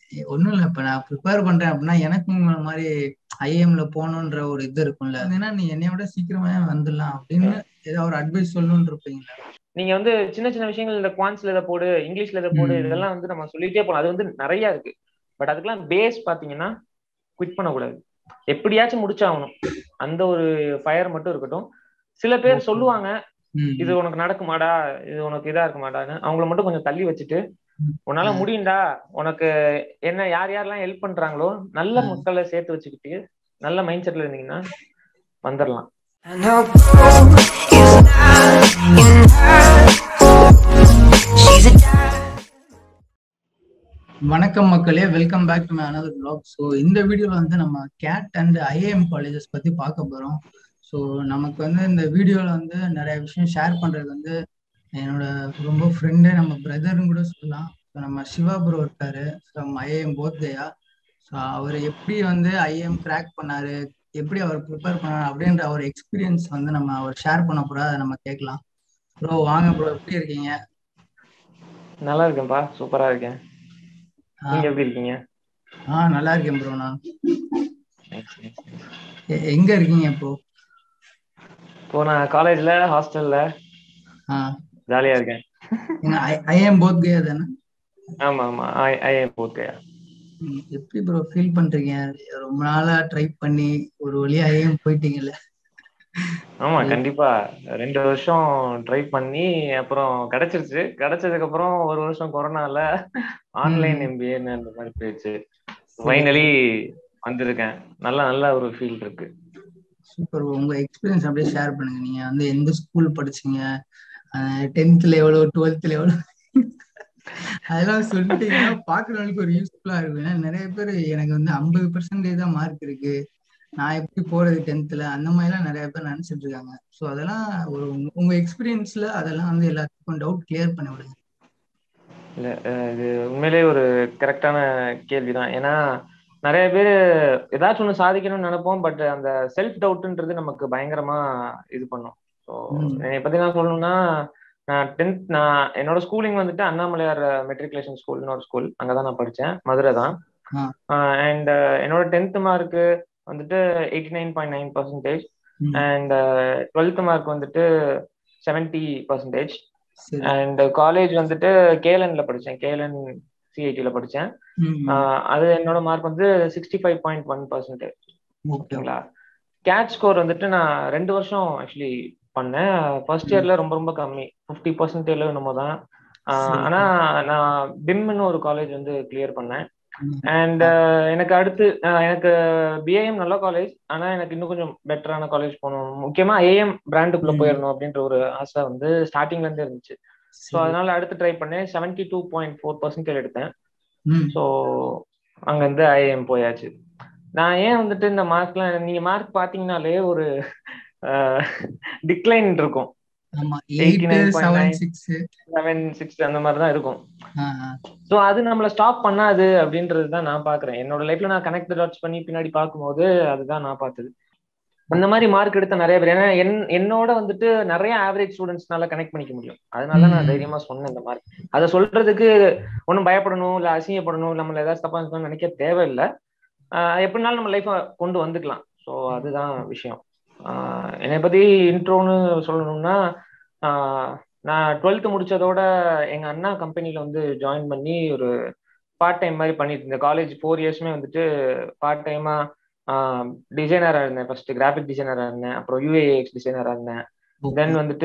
ஒண்ணும் இல்ல இப்ப நான் ப்ரிப்பேர் பண்றேன் அப்படின்னா எனக்கும் உங்களை மாதிரி ஐஏஎம்ல போகணுன்ற ஒரு இது இருக்கும்ல ஏன்னா நீ என்னைய விட சீக்கிரமே வந்துடலாம் அப்படின்னு ஏதாவது ஒரு அட்வைஸ் சொல்லணும்னு இருப்பீங்களா நீங்க வந்து சின்ன சின்ன விஷயங்கள் இந்த குவான்ஸ்ல இதை போடு இங்கிலீஷ்ல இதை போடு ம். இதெல்லாம் வந்து நம்ம சொல்லிட்டே போகலாம் அது வந்து நிறைய இருக்கு பட் அதுக்கெல்லாம் பேஸ் பாத்தீங்கன்னா குவிட் பண்ணக்கூடாது எப்படியாச்சும் முடிச்சாகணும் அந்த ஒரு ஃபயர் மட்டும் இருக்கட்டும் சில பேர் சொல்லுவாங்க ம். இது உனக்கு நடக்குமாடா இது உனக்கு இதா இருக்குமாடான்னு அவங்கள மட்டும் கொஞ்சம் தள்ளி வச்சுட்டு ம். உன்னால ம். முடியும்டா உனக்கு என்ன யார் யாரெல்லாம் ஹெல்ப் பண்றாங்களோ நல்ல ம். மக்களை சேர்த்து வச்சுக்கிட்டு நல்ல மைண்ட் செட்ல இருந்தீங்கன்னா வந்துடலாம் I know Paul is not in her. She's a dime. வணக்கம் மக்களே welcome back to my another vlog so இந்த வீடியோல வந்து நம்ம கேட் அண்ட் ஐஏஎம் காலேஜஸ் பத்தி பார்க்க போறோம் ஸோ நமக்கு வந்து இந்த வீடியோல வந்து நிறைய விஷயம் ஷேர் பண்றது வந்து என்னோட ரொம்ப ஃப்ரெண்டு நம்ம பிரதர்னு கூட சொல்லலாம் ஸோ நம்ம சிவா ப்ரோ இருக்காரு ஃப்ரம் ஐஏஎம் போத்கயா ஸோ அவர் எப்படி வந்து ஐஏஎம் கிராக் பண்ணாரு எப்படி அவர் ப்ரிப்பேர் பண்ணாரு அப்படின்ற அவர் எக்ஸ்பீரியன்ஸ் வந்து நம்ம அவர் ஷேர் பண்ண போறோம் அதை நம்ம கேட்கலாம் ப்ரோ வாங்க ப்ரோ எப்படி இருக்கீங்க நல்லா இருக்கேன்ப்பா சூப்பரா இருக்கேன் ஆ, நீங்க எப்படி இருக்கீங்க ஆ நல்லா இருக்கேன் ப்ரோ நான் எ- எங்க இருக்கீங்க இப்போ இப்போ நான் காலேஜ்ல ஹாஸ்டல்ல ஆ ஜாலியா இருக்கேன் ஐஎம் போத் கே தானே ஆமா ஆமா ஐ ஐ போக்கையா ம், எப்படி ப்ரோ ஃபீல் பண்றீங்க ரொம்ப நாளா ட்ரை பண்ணி ஒரு வழியா ஐஎம் போயிட்டீங்கல்ல ஆமா கண்டிப்பா ரெண்டு வருஷம் ட்ரை பண்ணி அப்புறம் கிடைச்சிருச்சு கிடைச்சதுக்கு அப்புறம் ஒரு வருஷம் கொரோனால ஆன்லைன் எம்பிஏன்னு அந்த மாதிரி போயிடுச்சு ஃபைனலி வந்திருக்கேன் நல்ல நல்ல ஒரு ஃபீல் இருக்கு சூப்பர் உங்க எக்ஸ்பீரியன்ஸ் அப்படியே ஷேர் பண்ணுங்க நீங்க வந்து எந்த ஸ்கூல் படிச்சீங்க டென்த்ல எவ்வளோ டுவெல்த்ல எவ்வளோ அதெல்லாம் சொல்லிட்டீங்கன்னா பாக்குறவங்களுக்கு ஒரு யூஸ்ஃபுல்லா இருக்கும் ஏன்னா நிறைய பேர் எனக்கு வந்து ஐம்பது பர்சன்டேஜ் தான் மார்க் இருக்கு நான் எப்படி போறது டென்த்ல அந்த மாதிரிலாம் நிறைய பேர் நினைச்சிட்டு இருக்காங்க ஸோ அதெல்லாம் ஒரு உங்க- உங்க எக்ஸ்பீரியன்ஸ்ல அதெல்லாம் வந்து எல்லாத்துக்கும் டவுட் கிளியர் பண்ணி விடுங்க இல்ல அஹ் இது உண்மையிலேயே ஒரு கரெக்டான கேள்விதான் ஏன்னா நிறைய பேர் ஏதாச்சும் ஒண்ணு சாதிக்கணும்னு நினைப்போம் பட் அந்த செல்ஃப் டவுட்ன்றது நமக்கு பயங்கரமா இது பண்ணும் ஸோ ம். என்னை பத்தி நான் சொல்லணும்னா நான் டென்த் நான் என்னோட ஸ்கூலிங் வந்துட்டு அண்ணாமலையார் மெட்ரிகுலேஷன் ஸ்கூல்னு ஒரு ஸ்கூல் அங்கதான் நான் படிச்சேன் மதுரை தான் ஆ. அண்ட் என்னோட டென்த் மார்க் வந்துட்டு eighty nine point nine percentage ம். அண்ட் டுவெல்த் மார்க் வந்துட்டு செவன்டி பர்சன்டேஜ் சரி அண்ட் காலேஜ் வந்துட்டு கேலன்ல படிச்சேன் கேலன் சிஐடில படிச்சேன் ம், ம். ஆஹ் அது என்னோட மார்க் வந்து sixty five point one percentage okay ஓகேங்களா கேட் ஸ்கோர் வந்துட்டு நான் ரெண்டு வருஷம் ஆக்சுவலி பண்ணேன் ஃபர்ஸ்ட் இயர்ல ரொம்ப ரொம்ப கம்மி ஃபிஃப்டி பர்சன்டேஜ் என்னமோ தான் ஆஹ் சரி. ஆனா நான் பிம்னு ஒரு காலேஜ் வந்து கிளியர் பண்ணேன் ம். அண்ட் எனக்கு அடுத்து ஆஹ் எனக்கு பிஏஎம் நல்ல காலேஜ் ஆனா எனக்கு இன்னும் கொஞ்சம் பெட்டரான காலேஜ் போகணும் முக்கியமா ஏஎம் பிராண்டுக்குள்ள ம். போயிடணும் அப்படின்ற ஒரு ஆசை வந்து ஸ்டார்டிங்ல இருந்தே இருந்துச்சு ஸோ சரி. அதனால அடுத்து ட்ரை பண்ணேன் seventy two point four percentage எடுத்தேன் ம். ஸோ அங்கேருந்து ஐஏஎம் போயாச்சு நான் ஏன் வந்துட்டு இந்த மார்க்லாம் நீங்க மார்க் பாத்தீங்கன்னாலே ஒரு டிக்ளைன் இருக்கும் ஆமா 89.9. Eight seven six seven six அந்த மாதிரி தான் இருக்கும் ஸோ அது நம்மள ஸ்டாப் பண்ணாது அப்படின்றது தான் நான் பாக்குறேன் என்னோட லைஃப்ல நான் கனெக்ட் டாட்ஸ் பண்ணி பின்னாடி பார்க்கும்போது அதுதான் நான் பார்த்தது அந்த மாதிரி மார்க் எடுத்த நிறைய பேர் ஏன்னா என் என்னோட வந்துட்டு நிறைய ஆவரேஜ் ஸ்டூடெண்ட்ஸ்னால கனெக்ட் பண்ணிக்க முடியும் அதனால தான் நான் ம். தைரியமா சொன்னேன் இந்த மாதிரி அதை சொல்றதுக்கு ஒன்றும் பயப்படணும் இல்ல அசிங்கப்படணும் இல்ல நம்மள ஏதாவது தப்பா இருக்கணும்னு நினைக்க தேவையில்லை ஆஹ் எப்படினாலும் நம்ம லைஃபை கொண்டு வந்துக்கலாம் ஸோ அதுதான் விஷயம் ஆஹ் என்னை பத்தி இன்ட்ரோன்னு சொல்லணும்னா ஆஹ் நான் டுவெல்த் முடிச்சதோட எங்க அண்ணா கம்பெனில வந்து ஜாயின் பண்ணி ஒரு பார்ட் டைம் மாதிரி பண்ணிட்டு இருந்தேன் காலேஜ் ஃபோர் இயர்ஸ்மே வந்துட்டு பார்ட் டைமா டிசைனரா இருந்தேன் ஃபர்ஸ்ட் கிராஃபிக் டிசைனரா இருந்தேன் அப்புறம் யூஏஎக்ஸ் டிசைனரா இருந்தேன் தென் வந்துட்டு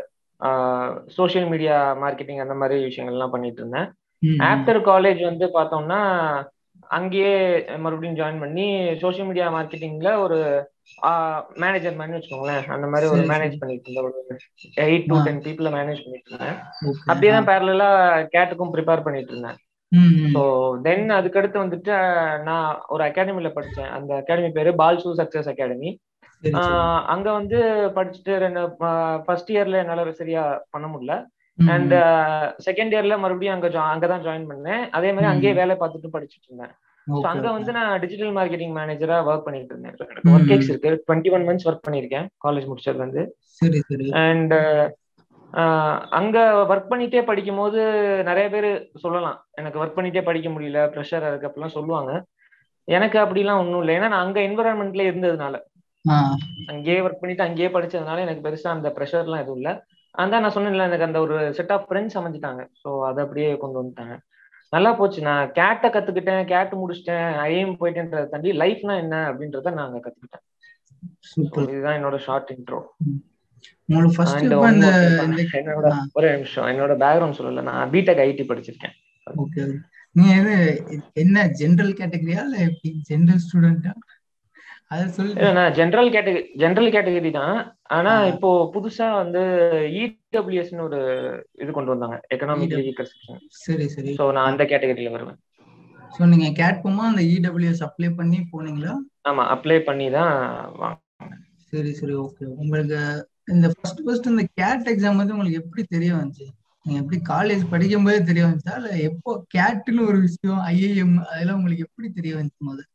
சோஷியல் மீடியா மார்க்கெட்டிங் அந்த மாதிரி விஷயங்கள்லாம் பண்ணிட்டு இருந்தேன் ஆஃப்டர் காலேஜ் வந்து பார்த்தோம்னா அங்கேயே மறுபடியும் ஜாயின் பண்ணி சோஷியல் மீடியா மார்க்கெட்டிங்ல ஒரு மேனேஜர் மாதிரி வச்சுக்கோங்களேன் அந்த மாதிரி ஒரு சரி, மேனேஜ் சரி. பண்ணிட்டு இருந்தேன் ஒரு eight to uh. Ten people manage பண்ணிட்டு இருந்தேன் அப்படியே தான் பேரலா கேட்டுக்கும் ப்ரிப்பேர் பண்ணிட்டு இருந்தேன் ஸோ தென் அதுக்கடுத்து வந்துட்டு அஹ், நான் ஒரு அகாடமில படிச்சேன் அந்த அகாடமி பேரு பால்சூ சக்சஸ் அகாடமி அங்க வந்து படிச்சுட்டு ரெண்டு ஃபர்ஸ்ட் இயர்ல என்னால சரியா பண்ண முடியல அண்ட் செகண்ட் இயர்ல மறுபடியும் அங்க jo- அங்கதான் ஜாயின் பண்ணேன் அதே மாதிரி ம். அங்கேயே வேலை பார்த்துட்டு படிச்சுட்டு இருந்தேன் ஸோ அங்க வந்து நான் டிஜிட்டல் மார்க்கெட்டிங் மேனேஜரா ஒர்க் பண்ணிட்டு இருந்தேன் So, எனக்கு ஒர்க் ம். எக்ஸ் இருக்கு டுவெண்ட்டி ஒன் மந்த்ஸ் ஒர்க் பண்ணிருக்கேன் காலேஜ் முடிச்சதுல இருந்து சரி சரி அண்ட் ஆஹ் அங்க ஒர்க் பண்ணிட்டே படிக்கும் போது நிறைய பேர் சொல்லலாம் எனக்கு ஒர்க் பண்ணிட்டே படிக்க முடியல ப்ரெஷரா இருக்கு அப்படிலாம் சொல்லுவாங்க எனக்கு அப்படிலாம் ஒன்றும் இல்லை ஏன்னா நான் அங்க என்விரான்மெண்ட்ல இருந்ததுனால ஆஹ் அங்கேயே ஒர்க் பண்ணிட்டு அங்கேயே படிச்சதுனால எனக்கு பெருசா அந்த ப்ரெஷர்லாம் எதுவும் இல்லை அதான் நான் சொன்னேன்ல எனக்கு அந்த ஒரு செட் ஆஃப் ஃப்ரெண்ட்ஸ் அமைஞ்சிட்டாங்க ஸோ அதை அப்படியே கொண்டு வந்துட்டாங்க நல்லா போச்சு நான் கேட்டை கத்துக்கிட்டேன் கேட்டு முடிச்சிட்டேன் ஐஎம் போயிட்டேன்றதை தாண்டி லைஃப்னா என்ன அப்படின்றத நான் அங்க கத்துக்கிட்டேன் So, சூப்பர் இதுதான் என்னோட ஷார்ட் இன்ட்ரோ உங்களுக்கு ஃபர்ஸ்ட் And இப்போ one இந்த more thing, இந்த என்னோட ஆ. ஒரே நிமிஷம் என்னோட பேக்ரவுண்ட் சொல்லல நான் பிடெக் ஐடி படிச்சிருக்கேன் ஓகே நீங்க எது என்ன ஜெனரல் கேட்டகரியா இல்ல எப்படி ஜெனரல் ஸ்டூடெண்டா அத இல்ல சொல்லிட்டு நான் ஜென்ரல் கேட்டகரி ஜென்ரல் கேட்டகரி தான் ஆனா ஆ. இப்போ புதுசா வந்து இடபிள்யூஎஸ்னு ஒரு இது கொண்டு வந்தாங்க எக்கனாமிக்கலி வீக்கர் செக்ஷன் சரி சரி ஸோ நான் அந்த கேட்டகரியில வருவேன் ஸோ நீங்க கேட் போமா அந்த இடபிள்யூஎஸ் அப்ளை பண்ணி போனீங்களா ஆமா அப்ளை பண்ணி தான் வாங்க சரி சரி ஓகே உங்களுக்கு இந்த ஃபர்ஸ்ட் ஃபர்ஸ்ட் இந்த கேட் எக்ஸாம் வந்து உங்களுக்கு எப்படி தெரிய வந்துச்சு நீங்க எப்படி காலேஜ் படிக்கும் போதே தெரிய வந்துச்சா இல்ல எப்போ கேட்னு ஒரு விஷயம் ஐஏஎம் அதெல்லாம் உங்களுக்கு எப்படி தெரிய வந்துச்சு முதல்ல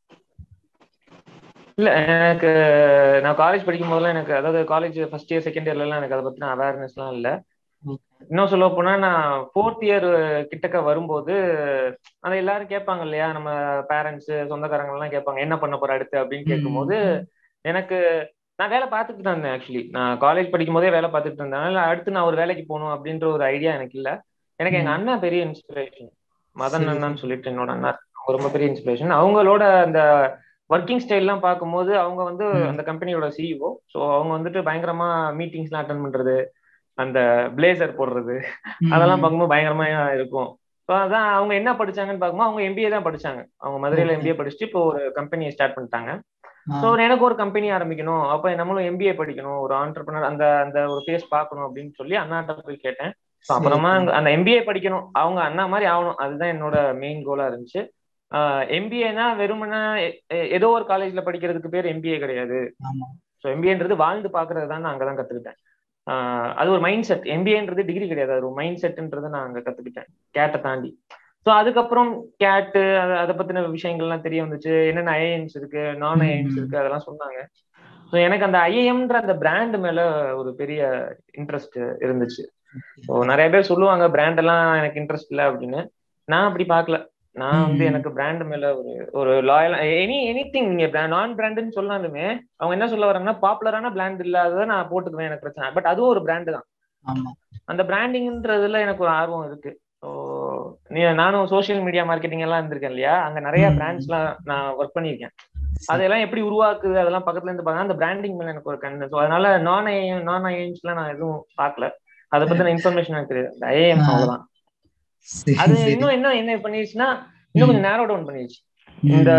இல்ல எனக்கு நான் காலேஜ் படிக்கும் போதெல்லாம் எனக்கு அதாவது காலேஜ் ஃபர்ஸ்ட் இயர் செகண்ட் இயர்ல எல்லாம் எனக்கு அதை பத்தின அவேர்னஸ்லாம் இல்ல இன்னும் சொல்ல போனா நான் ஃபோர்த் இயர் கிட்டக்க வரும்போது அதை எல்லாரும் கேட்பாங்க இல்லையா நம்ம பேரண்ட்ஸ் சொந்தக்காரங்க எல்லாம் கேட்பாங்க என்ன பண்ண போற அடுத்து அப்படின்னு கேட்கும்போது எனக்கு நான் வேலை பார்த்துட்டு தான் இருந்தேன் ஆக்சுவலி நான் காலேஜ் படிக்கும் போதே வேலை பார்த்துட்டு இருந்தேன் அதனால அடுத்து நான் ஒரு வேலைக்கு போகணும் அப்படின்ற ஒரு ஐடியா எனக்கு இல்ல எனக்கு எங்க ம். அண்ணா பெரிய இன்ஸ்பிரேஷன் மதன் சரி, அண்ணான்னு சொல்லிட்டு என்னோட அண்ணா அவங்க ரொம்ப பெரிய இன்ஸ்பிரேஷன் அவங்களோட அந்த ஒர்க்கிங் ஸ்டைல்லாம் பார்க்கும்போது அவங்க வந்து ம். அந்த கம்பெனியோட சிஇஓ ஸோ அவங்க வந்துட்டு பயங்கரமா மீட்டிங்ஸ்லாம் அட்டன் பண்றது அந்த பிளேசர் போடுறது அதெல்லாம் பார்க்கும்போது பயங்கரமா இருக்கும் ஸோ அதான் அவங்க என்ன படிச்சாங்கன்னு பார்க்கும்போது அவங்க எம்பிஏ தான் படிச்சாங்க அவங்க மதுரையில Okay. எம்பிஏ படிச்சுட்டு இப்போ ஒரு கம்பெனியை ஸ்டார்ட் பண்ணிட்டாங்க ஸோ எனக்கு ஒரு கம்பெனி ஆரம்பிக்கணும் அப்போ நம்மளும் எம்பிஏ படிக்கணும் ஒரு ஆண்டர்பனர் அந்த அந்த ஒரு ஃபேஸ் பார்க்கணும் அப்படின்னு சொல்லி அண்ணாட்ட போய் கேட்டேன் ஸோ அப்புறமா அங்க- அந்த எம்பிஏ படிக்கணும் அவங்க அண்ணா மாதிரி ஆகணும் அதுதான் என்னோட மெயின் கோலா இருந்துச்சு எம்பிஏனா வெறுமனே எ- எ- ஏதோ ஒரு காலேஜ்ல படிக்கிறதுக்கு பேர் எம்பிஏ கிடையாது ஆமா ஸோ எம்பிஏன்றது வாழ்ந்து பார்க்கறது தான் நான் அங்கதான் கத்துக்கிட்டேன் ஆஹ் அது ஒரு மைண்ட் செட் எம்பிஏன்றது டிகிரி கிடையாது அது ஒரு மைண்ட் செட்ன்றதை நான் அங்க கத்துக்கிட்டேன் கேட்டை தாண்டி ஸோ அதுக்கப்புறம் கேட்டு அதை பத்தின விஷயங்கள்லாம் தெரிய வந்துச்சு என்னென்ன ஐஏஎம்ஸ் இருக்கு நான் ஐஏஎம்ஸ் ம். இருக்கு அதெல்லாம் சொன்னாங்க ஸோ எனக்கு அந்த ஐஏஎம்ன்ற அந்த பிராண்ட் மேல ஒரு பெரிய இன்ட்ரெஸ்ட் இருந்துச்சு ஸோ நிறைய பேர் சொல்லுவாங்க பிராண்ட் எல்லாம் எனக்கு இன்ட்ரெஸ்ட் இல்லை அப்படின்னு நான் அப்படி பார்க்கல நான் வந்து ம். எனக்கு பிராண்ட் மேல ஒரு ஒரு லாயல் எனி எனி திங் நீங்க நான் பிராண்டுன்னு சொன்னாலுமே அவங்க என்ன சொல்ல வராங்கன்னா பாப்புலரான பிராண்ட் இல்லாததை நான் போட்டுக்குவேன் எனக்கு பிரச்சனை பட் அதுவும் ஒரு பிராண்டு தான் ஆமா அந்த பிராண்டிங்ன்றதுல எனக்கு ஒரு ஆர்வம் இருக்கு ஸோ நீ நானும் சோஷியல் மீடியா மார்க்கெட்டிங் எல்லாம் இருந்திருக்கேன் இல்லையா அங்க நிறைய ம். பிராண்ட்ஸ்லாம் நான் ஒர்க் பண்ணியிருக்கேன் அதெல்லாம் எப்படி உருவாக்குது அதெல்லாம் பக்கத்துல இருந்து பார்த்தா அந்த பிராண்டிங் மேல எனக்கு ஒரு கண்ணு ஸோ அதனால நான் ஐஎம் நான் ஐஎம்ஸ்லாம் நான் எதுவும் பார்க்கல அதை பத்தின இன்ஃபர்மேஷன் எனக்கு தெரியாது இந்த ஐஏஎம் ஆ. அவ்வளவுதான் சரி அது சரி இன்னும் என்ன என்ன பண்ணிருச்சுன்னா இன்னும் கொஞ்சம் நேரோ டவுன் பண்ணிருச்சு ம். இந்த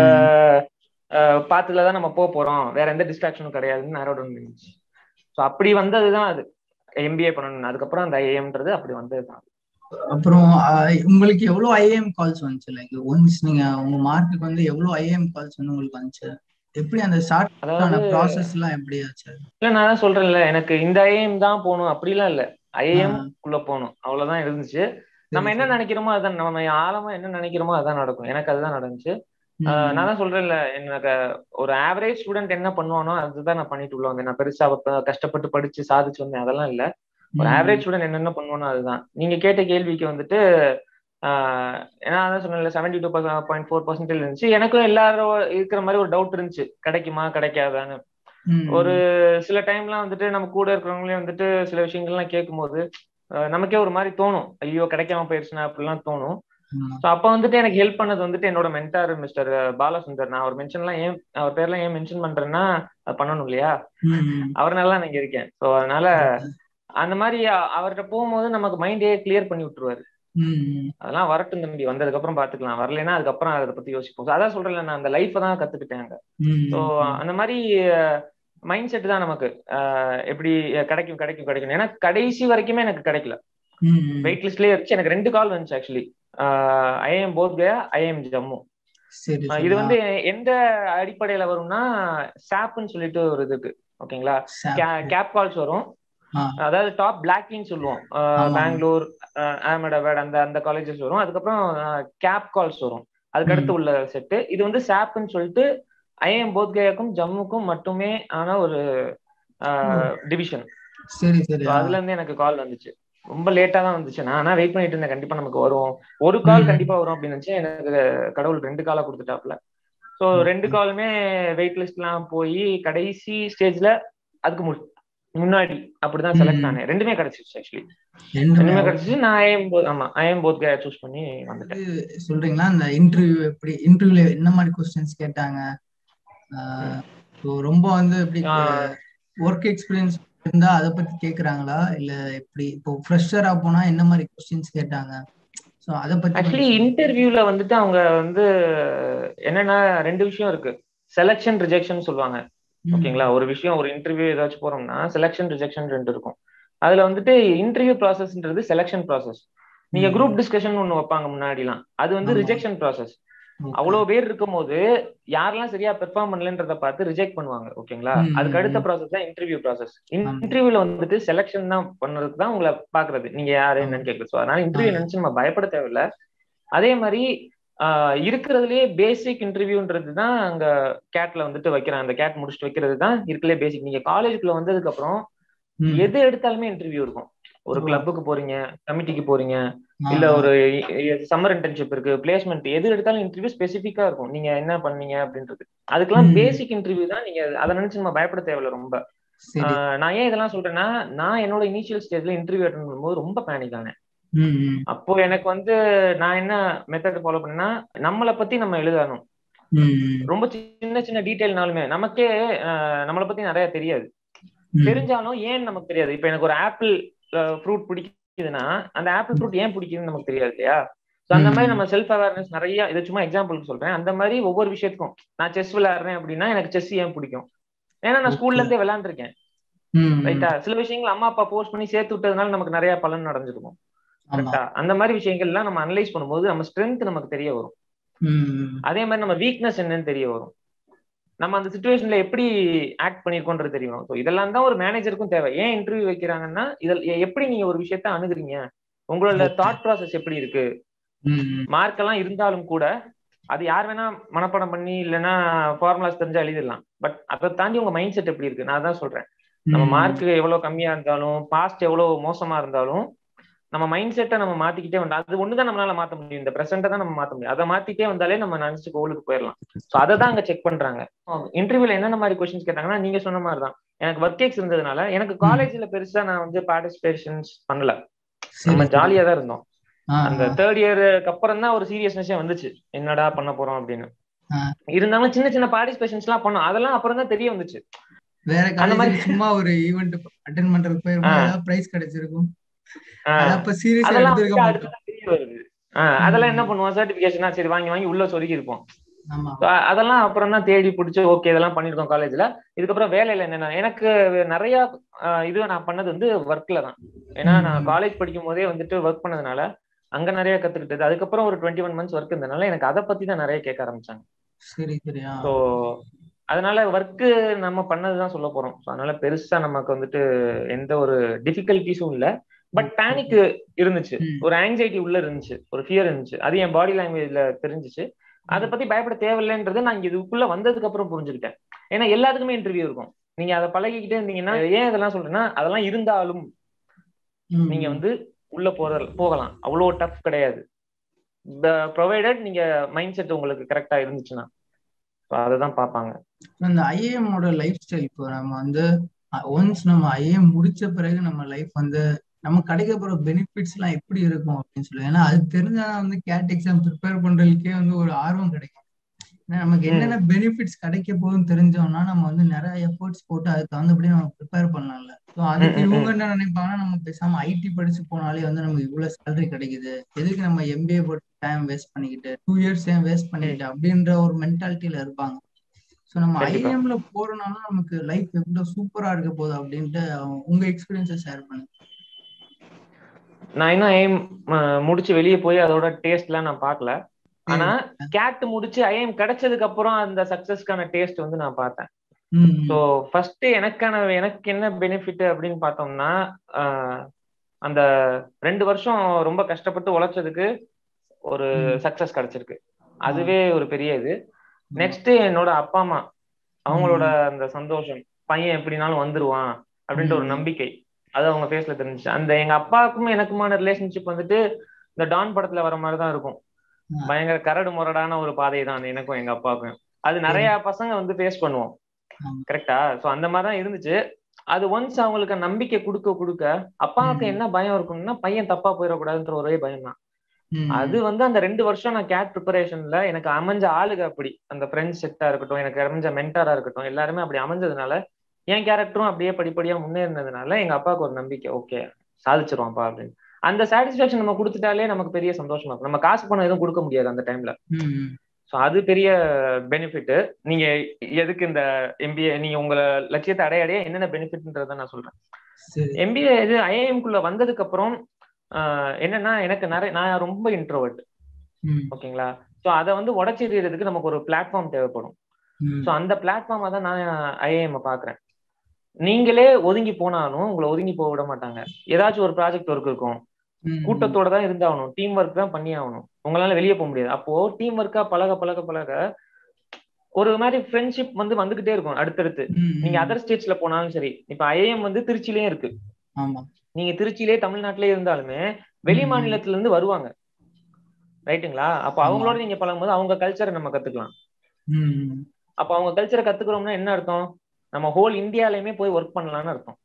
பாத்துல தான் நம்ம போக போறோம் வேற எந்த டிஸ்ட்ராக்ஷனும் கிடையாதுன்னு நேரோ டவுன் பண்ணிருச்சு ஸோ அப்படி வந்ததுதான் அது எம்பிஏ பண்ணணும் அதுக்கப்புறம் அந்த ஐஏஎம்ன்றது அப்படி வந்ததுதான் அப்புறம் ஆஹ், உங்களுக்கு எவ்வளவு ஐஏஎம் கால்ஸ் வந்துச்சு லைக் ஒன்ஸ் நீங்க உங்க மார்க்குக்கு வந்து எவ்வளவு ஐஏஎம் கால்ஸ் வந்து உங்களுக்கு வந்துச்சு எப்படி அந்த ஸ்டார்ட் ஆன அதாவது ப்ராசஸ் எல்லாம் எப்படி ஆச்சு இல்ல நான் தான் சொல்றேன்ல எனக்கு இந்த ஐஏஎம் தான் போகணும் அப்படிலாம் இல்ல ஐஏஎம் ஆ. குள்ள போகணும் அவ்வளவுதான் இருந்துச்சு நம்ம என்ன நினைக்கிறோமோ அதான் நம்ம ஆழமா என்ன நினைக்கிறோமோ அதான் நடக்கும் எனக்கு அதுதான் நடந்துச்சு ஆஹ் நான் தான் சொல்றேன்ல எனக்கு ஒரு ஆவரேஜ் ஸ்டூடெண்ட் என்ன பண்ணுவானோ அதுதான் நான் பண்ணிட்டு உள்ள வந்தேன் நான் பெருசா அப்ப கஷ்டப்பட்டு படிச்சு சாதிச்சு வந்தேன் அதெல்லாம் இல்ல ஒரு ஆவரேஜ் ஸ்டூடெண்ட் என்னென்ன பண்ணுவானோ அதுதான் நீங்க கேட்ட கேள்விக்கு வந்துட்டு ஆஹ் ஏன்னா அதான் சொன்னேன்ல seventy two point four percentage இருந்துச்சு எனக்கும் எல்லாரும் இருக்கிற மாதிரி ஒரு டவுட் இருந்துச்சு கிடைக்குமா கிடைக்காதான்னு ஒரு சில டைம்லாம் வந்துட்டு நம்ம கூட இருக்கிறவங்களே வந்துட்டு சில விஷயங்கள்லாம் கேட்கும்போது அஹ் நமக்கே ஒரு மாதிரி தோணும் ஐயோ கிடைக்காம போயிருச்சுனா அப்படிலாம் தோணும் ஸோ அப்போ வந்துட்டு எனக்கு ஹெல்ப் பண்ணது வந்துட்டு என்னோட மென்டார் மிஸ்டர் பாலசுந்தர் நான் அவர் மென்ஷன்லாம் ஏன் அவர் பேர்லாம் ஏன் மென்ஷன் பண்றேன்னா அது பண்ணணும் இல்லையா அவர்னால நான் இங்க இருக்கேன் ஸோ அதனால அந்த மாதிரி அ- அவர்கிட்ட போகும்போது நமக்கு மைண்டே கிளியர் பண்ணி விட்டுருவாரு அதெல்லாம் வரட்டும் தம்பி வந்ததுக்கு அப்புறம் பாத்துக்கலாம் வரலைன்னா அதுக்கப்புறம் அதை பத்தி யோசிப்போம் So அதான் சொல்றேன்ல நான் அந்த லைஃப்பை தான் கத்துக்கிட்டேன் அங்க ஸோ அந்த மாதிரி மைண்ட் செட் தான் நமக்கு அஹ் எப்படி அஹ் கிடைக்கும் கிடைக்கும் கிடைக்கும் ஏன்னா கடைசி வரைக்குமே எனக்கு கிடைக்கல வெயிட் லிஸ்ட்லயே இருந்துச்சு எனக்கு ரெண்டு கால் வந்துச்சு actually IIM Bodh Gaya IIM Jammu சரி அஹ் இது வந்து எந்த அடிப்படையில வரும்னா சாப்னு சொல்லிட்டு ஒரு இது இருக்கு ஓகேங்களா கேப் கால்ஸ் வரும் அதாவது டாப் பிளாக்லின்னு சொல்லுவோம் அஹ் ஆமா. பெங்களூர் அஹமதாபாத் அந்த அந்த காலேஜஸ் வரும் அதுக்கப்புறம் கேப் கால்ஸ் வரும் அதுக்கு அடுத்து உள்ள செட்டு இது வந்து சாப்னு சொல்லிட்டு ஐஎம் போத்கயாக்கும் ஜம்முக்கும் மட்டுமே ஆன ஒரு டிவிஷன் சரி சரி அதுல இருந்து எனக்கு கால் வந்துச்சு ரொம்ப லேட்டா தான் வந்துச்சு நான் ஆனா வெயிட் பண்ணிட்டு இருந்தேன் கண்டிப்பா நமக்கு வரும் ஒரு கால் ம். கண்டிப்பா வரும் அப்படின்னு நினைச்சேன் எனக்கு கடவுள் ரெண்டு காலா கொடுத்துட்டாப்ல ஸோ ரெண்டு காலுமே வெயிட் லிஸ்ட்லாம் போய் கடைசி ஸ்டேஜ்ல அதுக்கு மு- முன்னாடி அப்படிதான் செலக்ட் ம். ஆனேன் ரெண்டுமே கிடைச்சிருச்சு ஆக்சுவலி ரெண்டுமே ரெண்டுமே கிடைச்சிச்சு நான் ஐஎம் போத் ஆமா ஐஎம் போத் சூஸ் பண்ணி வந்துட்டேன் இது சொல்றீங்களா அந்த இன்டர்வியூ எப்படி இன்டர்வியூல என்ன மாதிரி கொஸ்டின்ஸ் கேட்டாங்க ஸோ ரொம்ப வந்து எப்படி ஆஹ் ஒர்க் எக்ஸ்பீரியன்ஸ் இருந்தா அதை பத்தி கேக்குறாங்களா இல்ல எப்படி இப்போ ஃப்ரெஷரா போனா என்ன மாதிரி கொஸ்டின்ஸ் கேட்டாங்க ஸோ அதை பத்தி ஆக்சுவலி இன்டர்வியூல வந்துட்டு அவங்க வந்து என்னன்னா ரெண்டு விஷயம் இருக்கு செலெக்ஷன் ரிஜெக்ஷன் சொல்லுவாங்க ஓகேங்களா ஒரு விஷயம் ஒரு இன்டர்வியூ ஏதாச்சும் போறோம்னா செலெக்ஷன் ரிஜெக்ஷன் ரெண்டு இருக்கும் அதுல வந்துட்டு இன்டர்வியூ ப்ராசஸ்ன்றது செலெக்ஷன் ப்ராசஸ் நீங்க குரூப் டிஸ்கஷன் ஒண்ணு வைப்பாங்க முன்னாடிலாம் அது வந்து ஆமா. ரிஜெக்ஷன் ப்ராசஸ் அவ்வளவு பேர் இருக்கும்போது யாரெல்லாம் சரியா பெர்ஃபார்ம் பண்ணலன்றத பார்த்து ரிஜெக்ட் பண்ணுவாங்க ஓகேங்களா ம், அதுக்கு அடுத்த ம். ப்ராசஸ் தான் இன்டர்வியூ ப்ராசஸ் ஆமா. இன்டர்வியூல வந்துட்டு செலெக்ஷன் தான் பண்றதுக்கு தான் உங்களை பாக்குறது நீங்க யாரு ஆமா. என்னன்னு கேட்கறது So, அதனால இன்டர்வியூ ஆமா. நினைச்சு நம்ம பயப்பட தேவையில்ல அதே மாதிரி ஆஹ் இருக்கிறதுலயே பேசிக் இன்டர்வியூன்றது தான் அங்க கேட்ல வந்துட்டு வைக்கிறாங்க அந்த கேட் முடிச்சுட்டு வைக்கிறது தான் இருக்கலே பேசிக் நீங்க காலேஜுக்குள்ள வந்ததுக்கு அப்புறம் ம். எது எடுத்தாலுமே இன்டர்வியூ இருக்கும் ஒரு ஓ. கிளப்புக்கு போறீங்க கமிட்டிக்கு போறீங்க ஆ, இல்ல ஆ. ஒரு சம்மர் இன்டர்ன்ஷிப் இருக்கு பிளேஸ்மெண்ட் எது எடுத்தாலும் இன்டர்வியூ ஸ்பெசிஃபிக்கா இருக்கும் நீங்க என்ன பண்ணீங்க அப்படின்றது அதுக்கெல்லாம் ம். பேசிக் இன்டர்வியூ தான் நீங்க அதை நினைச்சு நம்ம பயப்பட தேவையில்ல ரொம்ப சரி ஆஹ் நான் ஏன் இதெல்லாம் சொல்றேன்னா நான் என்னோட இனிஷியல் ஸ்டேஜ்ல இன்டர்வியூ அட்டன் பண்ணும்போது ரொம்ப பேனிக் ஆனேன் ம், ம். அப்போ எனக்கு வந்து நான் என்ன மெத்தட் ஃபாலோ பண்ணேன்னா நம்மளை பத்தி நம்ம எழுதணும் ம், ம். ரொம்ப சின்ன சின்ன டீட்டெயில்னாலுமே நமக்கே ஆஹ் நம்மளை பத்தி நிறைய தெரியாது ம். தெரிஞ்சாலும் ஏன் நமக்கு தெரியாது இப்ப எனக்கு ஒரு ஆப்பிள் ஃப்ரூட் பிடிக்குதுன்னா அந்த ஆப்பிள் ஃப்ரூட் ஏன் பிடிக்குதுன்னு நமக்கு தெரியாது இல்லையா ஸோ அந்த மாதிரி நம்ம செல்ஃப் அவேர்னஸ் நிறைய இது சும்மா எக்ஸாம்பிளுக்கு சொல்றேன் அந்த மாதிரி ஒவ்வொரு விஷயத்துக்கும் நான் செஸ் விளையாடுறேன் அப்படின்னா எனக்கு செஸ் ஏன் பிடிக்கும் ஏன்னா நான் ஸ்கூல்ல இருந்தே விளையாண்டுருக்கேன் ம், ம். ரைட்டா சில விஷயங்கள் அம்மா அப்பா போஸ்ட் பண்ணி சேர்த்து விட்டதுனால நமக்கு நிறைய பலன் நடந்திருக்கும் ஆமா கரெக்டா அந்த மாதிரி விஷயங்கள்லாம் நம்ம அனலைஸ் பண்ணும்போது நம்ம ஸ்ட்ரென்த் நமக்கு தெரிய வரும் ம், ம். அதே மாதிரி நம்ம வீக்னஸ் என்னன்னு தெரிய வரும் நம்ம அந்த சுச்சுவேஷன்ல எப்படி ஆக்ட் பண்ணிருக்கோன்றது தெரியும் ஸோ இதெல்லாம் தான் ஒரு மேனேஜருக்கும் தேவை ஏன் இன்டர்வியூ வைக்கிறாங்கன்னா இதில் எப்படி நீங்க ஒரு விஷயத்த அணுகுறீங்க உங்களோட Okay. தாட் ப்ராசஸ் எப்படி இருக்கு ம், ம். மார்க் எல்லாம் இருந்தாலும் கூட அது யார் வேணா மனப்பாடம் பண்ணி இல்லைன்னா ஃபார்முலாஸ் தெரிஞ்சா எழுதிடலாம் பட் அதை தாண்டி உங்க மைண்ட் செட் எப்படி இருக்கு நான் தான் சொல்றேன் நம்ம ம். மார்க் எவ்வளவு கம்மியா இருந்தாலும் பாஸ்ட் எவ்வளவு மோசமா இருந்தாலும் நம்ம மைண்ட் செட்டை நம்ம மாத்திக்கிட்டே வந்தா அது ஒண்ணுதான் நம்மளால மாத்த முடியும் இந்த பிரசன்ட்டை தான் நம்ம மாத்த முடியும் அதை மாத்திட்டே வந்தாலே நம்ம நினைச்சு கோலுக்கு போயிடலாம் ஸோ அதை தான் அங்க செக் பண்றாங்க இன்டர்வியூல என்னென்ன மாதிரி கொஸ்டின்ஸ் கேட்டாங்கன்னா நீங்க சொன்ன மாதிரி தான் எனக்கு ஒர்க் எக்ஸ் இருந்ததுனால எனக்கு காலேஜ்ல பெருசா நான் வந்து பார்ட்டிசிபேஷன்ஸ் பண்ணல சரி, நம்ம சரி. ஜாலியா தான் இருந்தோம் ஆ, அந்த ஆ. தேர்ட் இயருக்கு அப்புறம் தான் ஒரு சீரியஸ்னஸே வந்துச்சு என்னடா பண்ண போறோம் அப்படின்னு ஆ. இருந்தாலும் சின்ன சின்ன பார்ட்டிசிபேஷன்ஸ் எல்லாம் பண்ணோம் அதெல்லாம் அப்புறம் தான் தெரிய வந்துச்சு வேற அந்த மாதிரி- காலேஜ்ல சும்மா ஒரு ஈவென்ட் அட்டென்ட் பண்றதுக்கு போயிருந்தா ஆ. ஏதாவது பிரைஸ் கிடைச்சிருக்கும் ஆஹ் அத அப்ப சீரியஸா அதெல்லாம் எடுத்திருக்க வந்து மாட்டோம் அடுத்ததான் தெரிய வருது ஆஹ் அதெல்லாம் என்ன பண்ணுவோம் சர்டிபிகேஷனா சரி வாங்கி வாங்கி உள்ள சொருகி இருப்போம் ஆமா So, அ- அதெல்லாம் அப்புறம் தான் தேடி பிடிச்சி ஓகே இதெல்லாம் பண்ணிருக்கோம் காலேஜ்ல இதுக்கப்புறம் வேலையில என்னன்னா எனக்கு நிறைய ஆஹ் இது நான் பண்ணது வந்து ஒர்க்ல தான் ஏன்னா நான் ம். காலேஜ் படிக்கும் போதே வந்துட்டு ஒர்க் பண்ணதுனால அங்க நிறைய கத்துக்கிட்டது அதுக்கப்புறம் ஒரு டுவெண்ட்டி ஒன் மந்த்ஸ் ஒர்க் இருந்ததுனால எனக்கு அதை பத்தி தான் நிறைய கேட்க ஆரம்பிச்சாங்க சரி சரியா ஸோ அதனால ஒர்க்கு நம்ம பண்ணதுதான் சொல்ல போறோம் ஸோ அதனால பெருசா நமக்கு வந்துட்டு எந்த ஒரு டிஃபிகல்டிஸும் இல்ல பட் பேனிக் இருந்துச்சு ம். ஒரு ஆங்ஸைட்டி உள்ள இருந்துச்சு ஒரு ஃபியர் இருந்துச்சு அது என் பாடி லாங்குவேஜ்ல தெரிஞ்சுச்சு அதை பத்தி பயப்பட தேவையில்லைன்றதை நான் இங்க இதுக்குள்ள வந்ததுக்கு அப்புறம் புரிஞ்சுக்கிட்டேன் ஏன்னா எல்லாத்துக்குமே இன்டர்வியூ இருக்கும் நீங்க அதை பழகிக்கிட்டே இருந்தீங்கன்னா ஏன் இதெல்லாம் சொல்றேன்னா அதெல்லாம் இருந்தாலும் ம். நீங்க வந்து உள்ள போற போகலாம் அவ்வளோ டஃப் கிடையாது ப்ரொவைடட் நீங்க மைண்ட் செட் உங்களுக்கு கரெக்டா இருந்துச்சுன்னா So அதை பார்ப்பாங்க இந்த ஐஏஎம் ஓட லைஃப் ஸ்டைல் இப்போ நம்ம வந்து ஒன்ஸ் நம்ம ஐஏஎம் முடிச்ச பிறகு நம்ம லைஃப் வந்து நமக்கு கிடைக்க போற பெனிஃபிட்ஸ் எல்லாம் எப்படி இருக்கும் அப்படின்னு சொல்லி ஏன்னா அது தெரிஞ்சாதான் வந்து கேட் எக்ஸாம் ப்ரிப்பேர் பண்றதுக்கே வந்து ஒரு ஆர்வம் கிடைக்கும் ஏன்னா நமக்கு ம். என்னென்ன பெனிஃபிட்ஸ் கிடைக்க போகுதுன்னு தெரிஞ்சோம்னா நம்ம வந்து நிறைய எஃபர்ட்ஸ் போட்டு அதுக்கு தகுந்தபடி நம்ம ப்ரிப்பேர் பண்ணலாம்ல ஸோ அதுக்கு ம், ம், இவங்க என்ன நினைப்பாங்கன்னா நம்ம பேசாம ஐடி படிச்சு போனாலே வந்து நமக்கு இவ்வளவு சேலரி கிடைக்குது எதுக்கு நம்ம எம்பிஏ போட்டு டைம் வேஸ்ட் பண்ணிக்கிட்டு டூ இயர்ஸ் ஏன் வேஸ்ட் பண்ணிக்கிட்டு அப்படின்ற ஒரு மென்டாலிட்டியில இருப்பாங்க ஸோ நம்ம கண்டிப்பா. ஐஎம்ல போறனால நமக்கு லைஃப் எவ்வளவு சூப்பரா இருக்க போகுது அப்படின்ட்டு அவங்க- உங்க எக்ஸ்பீரியன்ஸை ஷேர் பண்ணுங்க நான் இன்னும் எய்ம் முடிச்சு வெளியே போய் அதோட டேஸ்ட்லாம் நான் பார்க்கல ஆனா கேட் முடிச்சு ஐஎம் கிடைச்சதுக்கு அப்புறம் அந்த சக்சஸ்க்கான டேஸ்ட் வந்து நான் பார்த்தேன் ம், ம். ஸோ ஃபர்ஸ்ட் எனக்கான எனக்கு என்ன பெனிஃபிட் அப்படின்னு பார்த்தோம்னா ஆஹ், அந்த ரெண்டு வருஷம் ரொம்ப கஷ்டப்பட்டு உழைச்சதுக்கு ஒரு ம். சக்சஸ் கிடைச்சிருக்கு அதுவே ஒரு பெரிய இது ம். நெக்ஸ்ட் என்னோட அப்பா அம்மா அவங்களோட அந்த சந்தோஷம் பையன் எப்படினாலும் வந்துருவான் அப்படின்ற ஒரு ம். நம்பிக்கை அது அவங்க ஃபேஸ்ல தெரிஞ்சுச்சு அந்த எங்க அப்பாவுக்கும் எனக்குமான ரிலேஷன்ஷிப் வந்துட்டு இந்த டான் படத்துல வர மாதிரி தான் இருக்கும் ஆ. பயங்கர கரடு முரடான ஒரு பாதை தான் எனக்கும் எங்க அப்பாவுக்கும் அது நிறைய பசங்க வந்து ஃபேஸ் பண்ணுவோம் ஆமா. கரெக்டா சோ அந்த மாதிரி தான் இருந்துச்சு அது ஒன்ஸ் அவங்களுக்கு நம்பிக்கை கொடுக்க கொடுக்க அப்பாவுக்கு ம். என்ன பயம் இருக்கும்னா பையன் தப்பா போயிடக்கூடாதுன்ற ஒரே பயம் தான் ம். அது வந்து அந்த ரெண்டு வருஷம் நான் கேட் ப்ரிப்பரேஷன்ல எனக்கு அமைஞ்ச ஆளுக அப்படி அந்த ஃப்ரெண்ட்ஸ் செட்டா இருக்கட்டும் எனக்கு அமைஞ்ச மென்டாரா இருக்கட்டும் எல்லாருமே அப்படி அமைஞ்சதுனால என் கேரக்டரும் அப்படியே படிப்படியா முன்னேறினதுனால எங்க அப்பாவுக்கு ஒரு நம்பிக்கை ஓகே சாதிச்சிருவான்ப்பா அப்படின்னு அந்த சாட்டிஸ்பாக்சன் நம்ம கொடுத்துட்டாலே நமக்கு பெரிய சந்தோஷமா இருக்கும் நம்ம காசு பணம் எதுவும் கொடுக்க முடியாது அந்த டைம்ல ம், ம். ஸோ அது பெரிய பெனிஃபிட் நீங்க எதுக்கு இந்த எம்பிஏ நீங்க உங்க லட்சியத்தை அடைய அடைய என்னென்ன பெனிஃபிட்ன்றத நான் சொல்றேன் சரி எம்பிஏ இது ஐஐஎம் குள்ள வந்ததுக்கு அப்புறம் ஆஹ் என்னன்னா எனக்கு நிறைய நான் ரொம்ப இன்ட்ரோவர்ட் ம், ஓகேங்களா ஸோ அதை வந்து உடச்சிடுறதுக்கு நமக்கு ஒரு பிளாட்ஃபார்ம் தேவைப்படும் ம். ஸோ அந்த பிளாட்ஃபார்மா தான் நான் ஐஏஎம் பாக்குறேன் நீங்களே ஒதுங்கி போனாலும் உங்களை ஒதுங்கி போக விட மாட்டாங்க ஏதாச்சும் ஒரு ப்ராஜெக்ட் ஒர்க் இருக்கும் ம், கூட்டத்தோட தான் இருந்தாகணும் டீம் ஒர்க் தான் பண்ணி ஆகணும் உங்களால வெளியே போக முடியாது அப்போ டீம் ஒர்க்கா பழக பழக பழக ஒரு மாதிரி ஃப்ரெண்ட்ஷிப் வந்து வந்துகிட்டே இருக்கும் அடுத்தடுத்து ம், ம். நீங்க அதர் ஸ்டேட்ஸ்ல போனாலும் சரி இப்ப ஐஏஎம் வந்து திருச்சிலயும் இருக்கு ஆமா நீங்க திருச்சியிலே தமிழ்நாட்டிலே இருந்தாலுமே வெளி ம். மாநிலத்துல இருந்து வருவாங்க ரைட்டுங்களா அப்ப ஆமா. அவங்களோட நீங்க பழகும்போது அவங்க கல்ச்சரை நம்ம கத்துக்கலாம் ம், ம். அப்ப அவங்க கல்ச்சரை கத்துக்கிறோம்னா என்ன அர்த்தம் நம்ம ஹோல் இந்தியாலயுமே போய் ஒர்க் பண்ணலாம்னு அர்த்தம்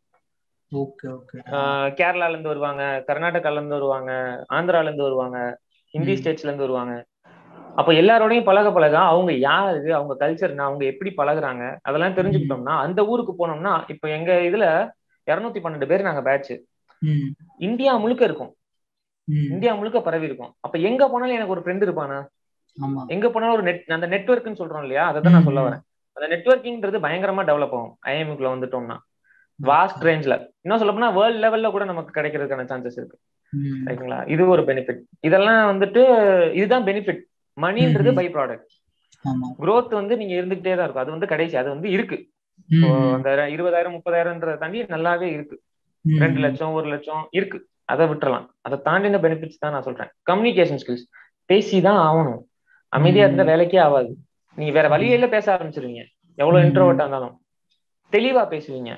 ஓகே ஓகே ஆஹ் கேரளால இருந்து வருவாங்க கர்நாடகால இருந்து வருவாங்க ஆந்திரால இருந்து வருவாங்க ஹிந்தி ம். ஸ்டேட்ஸ்ல இருந்து வருவாங்க அப்ப எல்லாரோடையும் பழக பழக அவங்க யாரு அவங்க கல்ச்சர் அவங்க எப்படி பழகுறாங்க அதெல்லாம் தெரிஞ்சுக்கிட்டோம்னா அந்த ஊருக்கு போனோம்னா இப்ப எங்க இதுல இருநூத்தி பன்னெண்டு பேர் நாங்க பேட்ச் ம், இந்தியா முழுக்க இருக்கும் ம். இந்தியா முழுக்க பரவி இருக்கும் அப்ப எங்க போனாலும் எனக்கு ஒரு ஃப்ரெண்ட் இருப்பானா ஆமா எங்க போனாலும் ஒரு நெட் அந்த நெட்ஒர்க்னு சொல்றோம் இல்லையா அதை தான் நான் சொல்ல ம். வரேன் அந்த நெட்ஒர்க்கிங்ன்றது பயங்கரமா டெவலப் ஆகும் ஐஎம்குள்ள வந்துட்டோம்னா வாஸ்ட் ரேஞ்ச்ல இன்னும் சொல்ல போனா வேர்ல்ட் லெவல்ல கூட நமக்கு கிடைக்கிறதுக்கான சான்சஸ் இருக்கு ம், ரைட்டுங்களா இது ஒரு பெனிஃபிட் இதெல்லாம் வந்துட்டு இதுதான் பெனிஃபிட் மணின்றது ம். பை ப்ராடக்ட் ஆமா growth வந்து நீங்க இருந்துகிட்டே தான் இருக்கும் அது வந்து கடைசி அது வந்து இருக்கு ம், இப்போ ம். அந்த இருபதாயிரம் முப்பதாயிரம்ன்றத தாண்டி நல்லாவே இருக்கு ம், ரெண்டு லட்சம் ஒரு லட்சம் இருக்கு அதை விட்டுறலாம் அதை தாண்டின பெனிஃபிட்ஸ் தான் நான் சொல்றேன் கம்யூனிகேஷன் ஸ்கில்ஸ் பேசி தான் ஆகணும் அமைதியா இருந்தா ம். வேலைக்கே ஆகாது நீங்க வேற வழியில பேச ஆரம்பிச்சிருவீங்க எவ்வளவு ம். இன்ட்ரோவர்ட்டா இருந்தாலும் தெளிவா பேசுவீங்க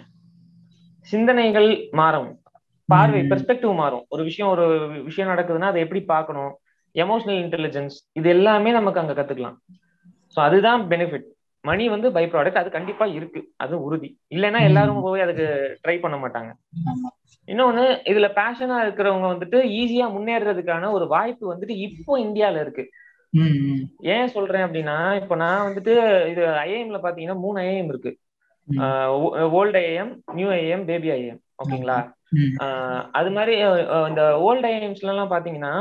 சிந்தனைகள் மாறும் பார்வை ம். பெர்ஸ்பெக்டிவ் மாறும் ஒரு விஷயம் ஒரு விஷயம் நடக்குதுன்னா அதை எப்படி பார்க்கணும் எமோஷனல் இன்டெலிஜென்ஸ் இது எல்லாமே நமக்கு அங்க கத்துக்கலாம் ஸோ அதுதான் பெனிஃபிட் மணி வந்து பை ப்ராடக்ட் அது கண்டிப்பா இருக்கு அது உறுதி இல்லைன்னா ம். எல்லாரும் போய் அதுக்கு ட்ரை பண்ண மாட்டாங்க ஆமா இன்னொன்னு இதுல பேஷனா இருக்கிறவங்க வந்துட்டு ஈஸியா முன்னேறதுக்கான ஒரு வாய்ப்பு வந்துட்டு இப்போ இந்தியால இருக்கு ம், ம். ஏன் சொல்றேன் அப்படின்னா இப்போ நான் வந்துட்டு இது ஐஏஎம்ல பாத்தீங்கன்னா மூணு ஐஏஎம் இருக்கு ம். Old IIM new IIM baby IIM ஓகேங்களா ம். ஆஹ் அது மாதிரி அஹ் இந்த ஓல்டு ஐஏஎம்ஸ்ல எல்லாம் பாத்தீங்கன்னா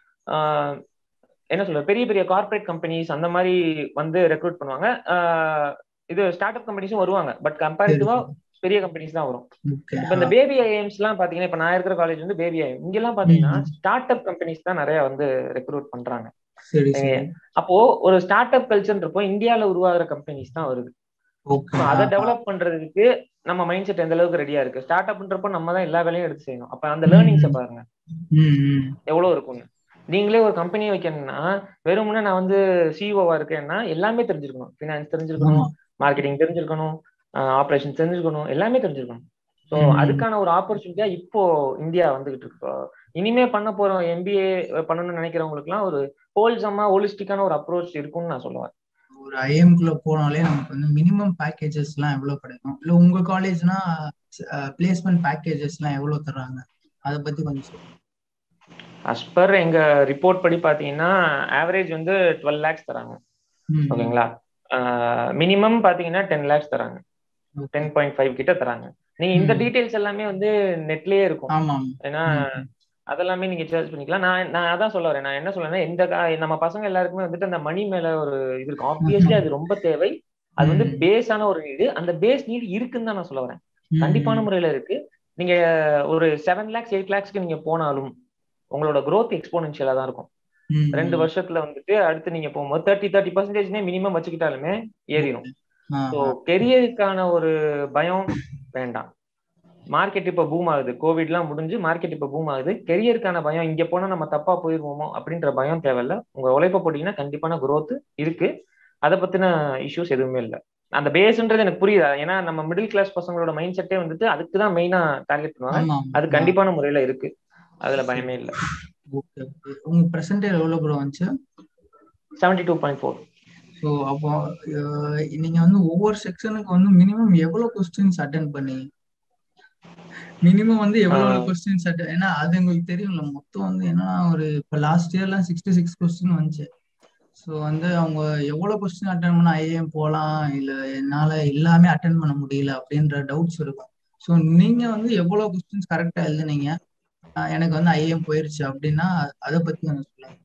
ஆஹ் என்ன சொல்ற பெரிய பெரிய கார்ப்பரேட் கம்பெனிஸ் அந்த மாதிரி வந்து ரெக்ரூட் பண்ணுவாங்க ஆஹ் இது ஸ்டார்ட் அப் கம்பெனிஸும் வருவாங்க பட் சரி, கம்பேரிட்டிவா பெரிய கம்பெனிஸ் தான் வரும் ஓகே இப்ப இந்த பேபி ஐஎம்ஸ் எல்லாம் பாத்தீங்கன்னா இப்ப நான் இருக்கிற காலேஜ் வந்து பேபி ஐஎம் இங்க எல்லாம் பாத்தீங்கன்னா ம். ஸ்டார்ட் அப் கம்பெனிஸ் தான் நிறைய வந்து ரெக்ரூட் பண்றாங்க சரி சரி அப்போ ஒரு ஸ்டார்ட் அப் கல்ச்சர்ன்றப்போ இந்தியால உருவாகிற கம்பெனிஸ் தான் வருது ஓகே So அதை டெவலப் பண்றதுக்கு நம்ம மைண்ட் செட் எந்த அளவுக்கு ரெடியா இருக்கு ஸ்டார்ட் அப்ன்றப்போ நம்ம தான் எல்லா வேலையும் எடுத்து செய்யணும் அப்ப அந்த லேர்னிங்ஸை பாருங்க ம், ம். எவ்வளவு இருக்கும்னு நீங்களே ஒரு கம்பெனி வைக்கணும்னா வெறும்னே நான் வந்து சிஇஓவா இருக்கேன்னா எல்லாமே தெரிஞ்சிருக்கணும் ஃபினான்ஸ் தெரிஞ்சிருக்கணும் ஆமா. மார்க்கெட்டிங் தெரிஞ்சிருக்கணும் ஆப்ரேஷன் தெரிஞ்சிருக்கணும் எல்லாமே தெரிஞ்சிருக்கணும் ஸோ ம். அதுக்கான ஒரு ஆப்பர்ச்சுனிட்டியா இப்போ இந்தியா வந்துகிட்டு இருக்கு இப்போ இனிமே பண்ண போறோம் எம்பிஏ பண்ணணும்னு நினைக்கிறவங்களுக்குலாம் ஒரு ஹோல்சமா ஹோலிஸ்டிக்கான ஒரு அப்ரோச் இருக்கும்னு நான் சொல்லுவேன் ஒரு ஐஎம் குள்ள போனாலே நமக்கு வந்து மினிமம் பேக்கேஜஸ் எல்லாம் எவ்வளவு கிடைக்கும் இல்ல உங்க காலேஜ்னா பிளேஸ்மெண்ட் பேக்கேஜஸ் எல்லாம் எவ்வளவு தர்றாங்க அத பத்தி கொஞ்சம் சொல்லுங்க அஸ் பர் எங்க ரிப்போர்ட் படி பாத்தீங்கன்னா ஆவரேஜ் வந்து டுவெல் லேக்ஸ் தராங்க ம், ஓகேங்களா மினிமம் பாத்தீங்கன்னா டென் லேக்ஸ் தராங்க okay. டென் பாயிண்ட் ஃபைவ் கிட்ட தராங்க நீங்க இந்த ம். டீடைல்ஸ் எல்லாமே வந்து நெட்லயே இருக்கும் ஆமா ஏன்னா ம். அதெல்லாமே நீங்க சர்ச் பண்ணிக்கலாம் நான் நான் அதான் சொல்ல வரேன் நான் என்ன சொல்றேன்னா இந்த கா- நம்ம பசங்க எல்லாருக்குமே வந்துட்டு அந்த மணி மேல ஒரு இது இருக்கும் ஆப்வியஸ்லி அது ரொம்ப தேவை அது வந்து ம். பேஸான ஒரு நீடு அந்த பேஸ் நீடு இருக்குன்னு தான் நான் சொல்ல வரேன் ம், கண்டிப்பான முறையில இருக்கு நீங்க ஒரு செவன் லேக்ஸ் எயிட் லேக்ஸ்க்கு நீங்க போனாலும் உங்களோட growth எக்ஸ்போனன்ஷியலா தான் இருக்கும் ம், ரெண்டு வருஷத்துல வந்துட்டு அடுத்து நீங்க போகும்போது தேர்ட்டி தேர்ட்டி பர்சன்டேஜ்னே மினிமம் வச்சுக்கிட்டாலுமே ஏறிடும் ஆ, ஸோ ஆ. கெரியருக்கான ஒரு பயம் வேண்டாம் மார்க்கெட் இப்ப பூம் ஆகுது கோவிட்லாம் முடிஞ்சு மார்க்கெட் இப்ப பூம் ஆகுது கெரியருக்கான பயம் இங்க போனா நம்ம தப்பா போயிருவோமோ அப்படின்ற பயம் தேவையில்ல உங்க உழைப்ப போட்டீங்கன்னா கண்டிப்பான growth இருக்கு அதை பத்தின இஷ்யூஸ் எதுவுமே இல்லை அந்த பேஸ்ன்றது எனக்கு புரியுது ஏன்னா நம்ம மிடில் கிளாஸ் பசங்களோட மைண்ட் செட்டே வந்துட்டு அதுக்கு தான் மெயினா டார்கெட் பண்ணுவாங்க ஆமா அது கண்டிப்பான முறையில இருக்கு அதுல பயமே இல்ல ஓகே ஓகே உங்க பிரசன்டேஜ் எவ்வளவு ப்ரோ வந்துச்சு seventy two point four so அப்போ அஹ், நீங்க வந்து ஒவ்வொரு செக்ஷனுக்கு வந்து மினிமம் எவ்வளவு கொஸ்டின்ஸ் அட்டன் பண்ணீங்க மினிமம் வந்து எவ்வளவு ஆஹ். கொஸ்டின்ஸ் அட்டன் ஏன்னா அது உங்களுக்கு தெரியும்ல மொத்தம் வந்து என்னன்னா ஒரு இப்போ லாஸ்ட் இயர்லாம் சிக்ஸ்டி சிக்ஸ் கொஸ்டின் வந்துச்சு ஸோ வந்து அவங்க எவ்வளவு கொஸ்டின் அட்டன் பண்ண ஐஏஎம் போகலாம் இல்லை என்னால எல்லாமே அட்டன் பண்ண முடியல அப்படின்ற டவுட்ஸ் இருக்கும் ஸோ நீங்க வந்து எவ்வளவு கொஸ்டின்ஸ் கரெக்டா எழுதுனீங்க ஆஹ் எனக்கு வந்து ஐஏஎம் போயிருச்சு அப்படின்னா அதை பத்தி கொஞ்சம் சொல்லுங்க